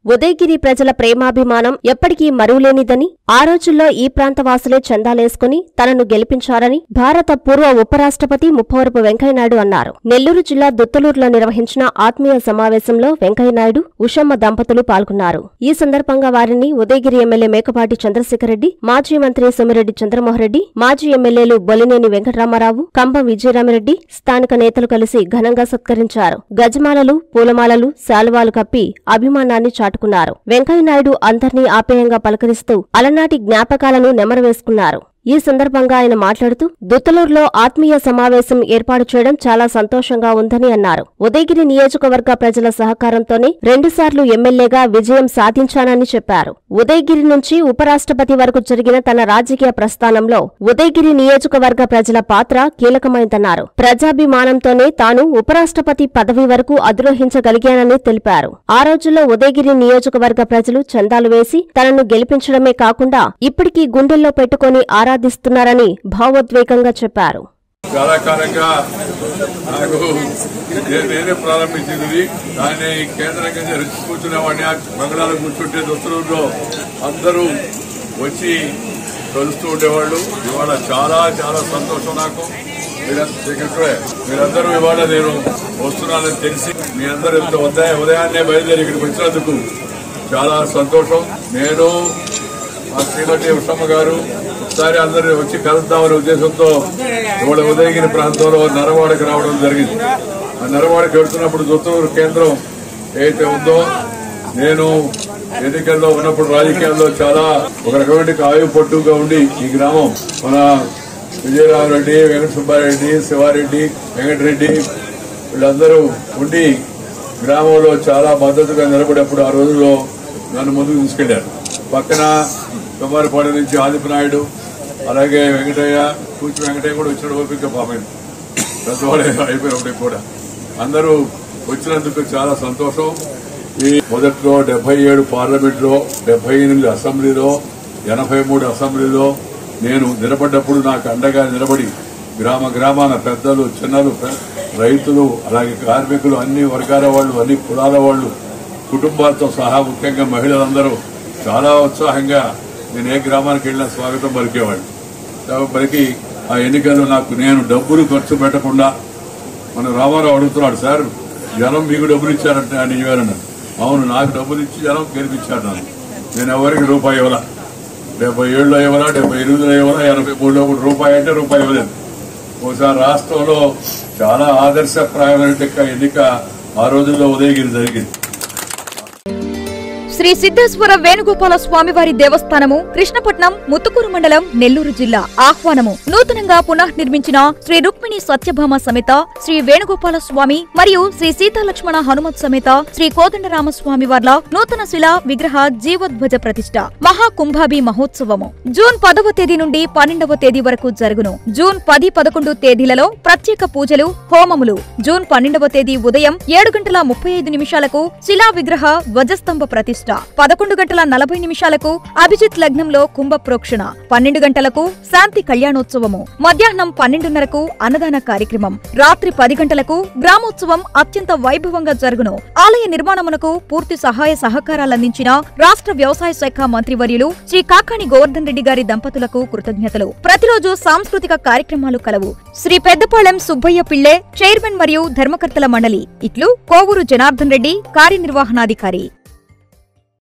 ఉదయగిరి ప్రజల ప్రేమాభిమానం ఎప్పటికీ మరువలేనిదని ఆ రోజుల్లో ఈ ప్రాంత వాసులే చందాలేసుకుని తనను గెలిపించారని భారత పూర్వ ఉపరాష్ట్రపతి ముప్పవరపు వెంకయ్యనాయుడు అన్నారు నెల్లూరు జిల్లా దుత్తలూరులో నిర్వహించిన ఆత్మీయ సమావేశంలో వెంకయ్యనాయుడు ఉషమ్మ దంపతులు పాల్గొన్నారు ఈ సందర్భంగా వారిని ఉదయగిరి ఎమ్మెల్యే మేకపాటి చంద్రశేఖర్ రెడ్డి మాజీ మంత్రి సోమిరెడ్డి చంద్రమోహన్రెడ్డి మాజీ ఎమ్మెల్యేలు బొలినేని వెంకటరామారావు కంబం విజయరామిరెడ్డి స్థానిక నేతలు కలిసి ఘనంగా సత్కరించారు గజమాలలు పూలమాలలు శాలువాలు కప్పి అభిమానాన్ని చాటుకున్నారు వెంకయ్యనాయుడు అందర్నీ ఆప్యాయంగా పలకరిస్తూ అలనాటి జ్ఞాపకాలను నెమరవేసుకున్నారు ఈ సందర్భంగా ఆయన మాట్లాడుతూ దుత్తలూరులో ఆత్మీయ సమావేశం ఏర్పాటు చేయడం చాలా సంతోషంగా ఉందని అన్నారు ఉదయగిరి నియోజకవర్గ ప్రజల సహకారంతోనే రెండుసార్లు ఎమ్మెల్యేగా విజయం సాధించానని చెప్పారు ఉదయగిరి నుంచి ఉపరాష్ట్రపతి వరకు జరిగిన తన రాజకీయ ప్రస్థానంలో ఉదయగిరి నియోజకవర్గ ప్రజల పాత్ర కీలకమైందన్నారు ప్రజాభిమానంతోనే తాను ఉపరాష్ట్రపతి పదవి వరకు అధిరోహించగలిగానని తెలిపారు ఆ రోజుల్లో ఉదయగిరి నియోజకవర్గ ప్రజలు చందాలు వేసి తనను గెలిపించడమే కాకుండా ఇప్పటికీ గుండెల్లో పెట్టుకుని ఆరాధిస్తున్నారని భావోద్వేగంగా చెప్పారు చాలా కాలంగా నాకు నే- నేనే ప్రారంభించింది దాన్ని కేంద్రంగా నేను కూర్చునేవాడిని ఆ బంగ్లాలో కూర్చుంటే దొస్తులలో అందరూ వచ్చి కలుస్తూ ఉండేవాళ్ళు ఇవాళ చాలా చాలా సంతోషం నాకు మీరందరూ ఇక్కడే మీరందరూ ఇవాళ నేను వస్తున్నానని తెలిసి మీ అందరూ ఇంత ఉదయం ఉదయాన్నే బయలుదేరి ఇక్కడికి వచ్చినందుకు చాలా సంతోషం నేను మా శ్రీమతి ఉషమ్మ గారు ఒకసారి అందరూ వచ్చి కలుద్దామనే ఉద్దేశంతో ఇవాళ ఉదయగిరి ప్రాంతంలో నరవాడకి రావడం జరిగింది ఆ నరవాడకి వెళ్తున్నప్పుడు దుత్తూరు కేంద్రం ఏదైతే ఉందో నేను ఎన్నికల్లో ఉన్నప్పుడు రాజకీయాల్లో చాలా ఒక రకమైన ఆయువు పట్టుగా ఉండి ఈ గ్రామం మన విజయరామరెడ్డి వెంకట సుబ్బారెడ్డి శివారెడ్డి వెంకటరెడ్డి వీళ్ళందరూ ఉండి గ్రామంలో చాలా మద్దతుగా నిలబడేప్పుడు ఆ రోజుల్లో నన్ను ముందుకు తీసుకెళ్లారు పక్కన కుమారపాడు నుంచి ఆదిపనాయుడు అలాగే వెంకటయ్య కూచి వెంకటయ్య కూడా వచ్చిన ఓపిక పాపం పెద్దవాడే అయిపోయినప్పటికి కూడా అందరూ వచ్చినందుకు చాలా సంతోషం ఈ మొదట్లో డెబ్బై ఏడు పార్లమెంట్లో డెబ్బై ఎనిమిది అసెంబ్లీలో ఎనభై మూడు అసెంబ్లీలో నేను నిలబడ్డప్పుడు నాకు అండగా నిలబడి గ్రామ గ్రామాన పెద్దలు చిన్నలు పె- రైతులు అలాగే కార్మికులు అన్ని వర్గాల వాళ్ళు అన్ని కులాల వాళ్ళు కుటుంబాలతో సహా ముఖ్యంగా మహిళలందరూ చాలా ఉత్సాహంగా నేను ఏ గ్రామానికి వెళ్ళినా స్వాగతం పలికేవాడిని పలికి ఆ ఎన్నికల్లో నాకు నేను డబ్బులు ఖర్చు పెట్టకుండా మన రామారావు అడుగుతున్నాడు సార్ జనం మీకు డబ్బులు ఇచ్చారంటే ఆయన ఇవ్వాలన్నాడు అవును నాకు డబ్బులు ఇచ్చి జనం గెలిపించారు నన్ను నేను ఎవరికి రూపాయి ఇవ్వాల డెబ్బై ఏడులో ఇవ్వాలా డెబ్బై ఎనిమిదిలో ఇవ్వాలా ఎనభై మూడులో కూడా రూపాయి అంటే రూపాయి ఇవ్వలేదు ఒకసారి రాష్ట్రంలో చాలా ఆదర్శప్రాయమైన ఎన్నిక ఆ రోజుల్లో ఉదయగిరి జరిగింది శ్రీ సిద్ధేశ్వర వేణుగోపాల స్వామివారి దేవస్థానము కృష్ణపట్నం ముత్తుకూరు మండలం నెల్లూరు జిల్లా ఆహ్వానము నూతనంగా పునఃనిర్మించిన శ్రీ రుక్మిణి సత్యభామ సమేత శ్రీ వేణుగోపాల స్వామి మరియు శ్రీ సీతాలక్ష్మణ హనుమత్ సమేత శ్రీ కోదండరామస్వామి వార్ల నూతన శిలా విగ్రహ జీవోద్వజ ప్రతిష్ట మహాకుంభాభి మహోత్సవము జూన్ పదవ తేదీ నుండి పన్నెండవ తేదీ వరకు జరుగును జూన్ పది పదకొండు తేదీలలో ప్రత్యేక పూజలు హోమములు జూన్ పన్నెండవ తేదీ ఉదయం ఏడు గంటల ముప్పై ఐదు నిమిషాలకు శిలా విగ్రహ ధ్వజస్తంభ ప్రతిష్ట పదకొండు గంటల నలభై నిమిషాలకు అభిజిత్ లగ్నంలో కుంభ ప్రోక్షణ పన్నెండు గంటలకు శాంతి కళ్యాణోత్సవము మధ్యాహ్నం పన్నెండున్నరకు అన్నదాన కార్యక్రమం రాత్రి పది గంటలకు గ్రామోత్సవం అత్యంత వైభవంగా జరుగును ఆలయ నిర్మాణమునకు పూర్తి సహాయ సహకారాలందించిన రాష్ట్ర వ్యవసాయ శాఖ మంత్రివర్యులు శ్రీ కాకాణి గోవర్ధన్ రెడ్డి గారి దంపతులకు కృతజ్ఞతలు ప్రతిరోజు సాంస్కృతిక కార్యక్రమాలు కలవు శ్రీ పెద్దపాళెం సుబ్బయ్య పిళ్ళే చైర్మన్ మరియు ధర్మకర్తల మండలి ఇట్లు కోవూరు జనార్దన్ రెడ్డి కార్యనిర్వహణాధికారి